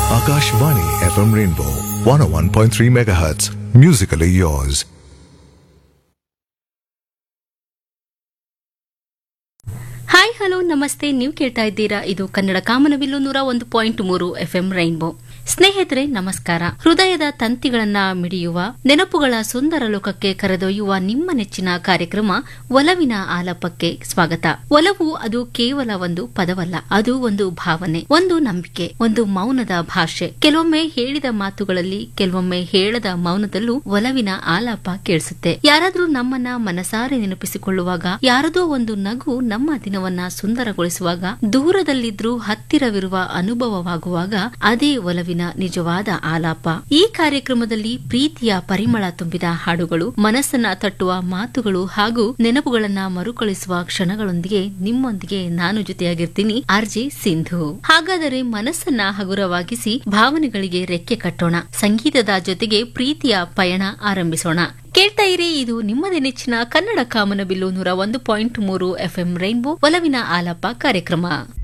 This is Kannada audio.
Akashvani FM Rainbow 101.3 MHz. Musically yours. Hi hello ನಮಸ್ತೆ ನೀವು ಕೇಳ್ತಾ ಇದ್ದೀರಾ ಇದು ಕನ್ನಡ ಕಾಮನಬಿಲ್ಲು ನೂರ ಒಂದು ಪಾಯಿಂಟ್ ಮೂರು ಎಫ್ಎಂ ರೈನ್ಬೋ ಸ್ನೇಹಿತರೆ ನಮಸ್ಕಾರ ಹೃದಯದ ತಂತಿಗಳನ್ನ ಮಿಡಿಯುವ ನೆನಪುಗಳ ಸುಂದರ ಲೋಕಕ್ಕೆ ಕರೆದೊಯ್ಯುವ ನಿಮ್ಮ ನೆಚ್ಚಿನ ಕಾರ್ಯಕ್ರಮ ಒಲವಿನ ಆಲಪಕ್ಕೆ ಸ್ವಾಗತ ಒಲವು ಅದು ಕೇವಲ ಒಂದು ಪದವಲ್ಲ ಅದು ಒಂದು ಭಾವನೆ ಒಂದು ನಂಬಿಕೆ ಒಂದು ಮೌನದ ಭಾಷೆ ಕೆಲವೊಮ್ಮೆ ಹೇಳಿದ ಮಾತುಗಳಲ್ಲಿ ಕೆಲವೊಮ್ಮೆ ಹೇಳದ ಮೌನದಲ್ಲೂ ಒಲವಿನ ಆಲಾಪ ಕೇಳಿಸುತ್ತೆ ಯಾರಾದ್ರೂ ನಮ್ಮನ್ನ ಮನಸಾರೆ ನೆನಪಿಸಿಕೊಳ್ಳುವಾಗ ಯಾರದೋ ಒಂದು ನಗು ನಮ್ಮ ದಿನವನ್ನ ಸುಂದರಗೊಳಿಸುವಾಗ ದೂರದಲ್ಲಿದ್ರೂ ಹತ್ತಿರವಿರುವ ಅನುಭವವಾಗುವಾಗ ಅದೇ ಒಲವಿನ ನಿಜವಾದ ಆಲಾಪ ಈ ಕಾರ್ಯಕ್ರಮದಲ್ಲಿ ಪ್ರೀತಿಯ ಪರಿಮಳ ತುಂಬಿದ ಹಾಡುಗಳು ಮನಸ್ಸನ್ನ ತಟ್ಟುವ ಮಾತುಗಳು ಹಾಗೂ ನೆನಪುಗಳನ್ನ ಮರುಕಳಿಸುವ ಕ್ಷಣಗಳೊಂದಿಗೆ ನಿಮ್ಮೊಂದಿಗೆ ನಾನು ಜೊತೆಯಾಗಿರ್ತೀನಿ ಆರ್ಜೆ ಸಿಂಧು ಹಾಗಾದರೆ ಮನಸ್ಸನ್ನ ಹಗುರವಾಗಿಸಿ ಭಾವನೆಗಳಿಗೆ ರೆಕ್ಕೆ ಕಟ್ಟೋಣ ಸಂಗೀತದ ಜೊತೆಗೆ ಪ್ರೀತಿಯ ಪಯಣ ಆರಂಭಿಸೋಣ ಕೇಳ್ತಾ ಇರಿ ಇದು ನಿಮ್ಮದೇ ನೆಚ್ಚಿನ ಕನ್ನಡ ಕಾಮನಬಿಲ್ಲು ನೂರ ಒಂದು ಪಾಯಿಂಟ್ ಮೂರು ಎಫ್ಎಂ ರೈನ್ಬೋ ಒಲವಿನ ಆಲಪ ಕಾರ್ಯಕ್ರಮ